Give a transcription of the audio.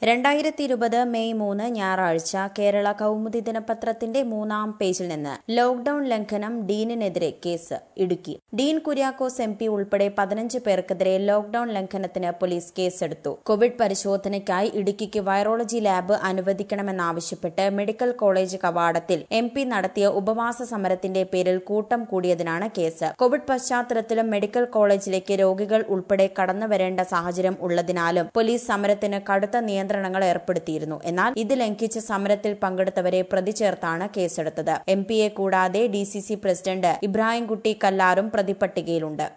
രണ്ടായിരത്തി ഇരുപത് മെയ് മൂന്ന് ഞായറാഴ്ച കേരള കൗമുദി ദിനപത്രത്തിന്റെ മൂന്നാം പേജിൽ നിന്ന് ലോക്ഡൌൺ ലംഘനം ഡീനിനെതിരെ case Idukki Dean Kuriakose M P ഉൾപ്പെടെ പതിനഞ്ച് പേർക്കെതിരെ ലോക്ഡൌൺ ലംഘനത്തിന് പോലീസ് കേസെടുത്തു കോവിഡ് പരിശോധനയ്ക്കായി ഇടുക്കിക്ക് വൈറോളജി ലാബ് അനുവദിക്കണമെന്നാവശ്യപ്പെട്ട് മെഡിക്കൽ കോളേജ് കവാടത്തിൽ എം പി നടത്തിയ ഉപവാസ സമരത്തിന്റെ പേരിൽ കൂട്ടം കൂടിയതിനാണ് കേസ് കോവിഡ് പശ്ചാത്തലത്തിലും മെഡിക്കൽ കോളേജിലേക്ക് രോഗികൾ ഉൾപ്പെടെ കടന്നുവരേണ്ട സാഹചര്യം ഉള്ളതിനാലും പോലീസ് സമരത്തിന് കടുത്ത നിയന്ത്രണങ്ങൾ ഏർപ്പെടുത്തിയിരുന്നു എന്നാൽ ഇത് ലംഘിച്ച് സമരത്തിൽ പങ്കെടുത്തവരെ പ്രതി ചേർത്താണ് കേസെടുത്തത് എം പിയെ കൂടാതെ D C C president Ibrahimkutty കല്ലാറും പ്രതിപട്ടികയിലുണ്ട്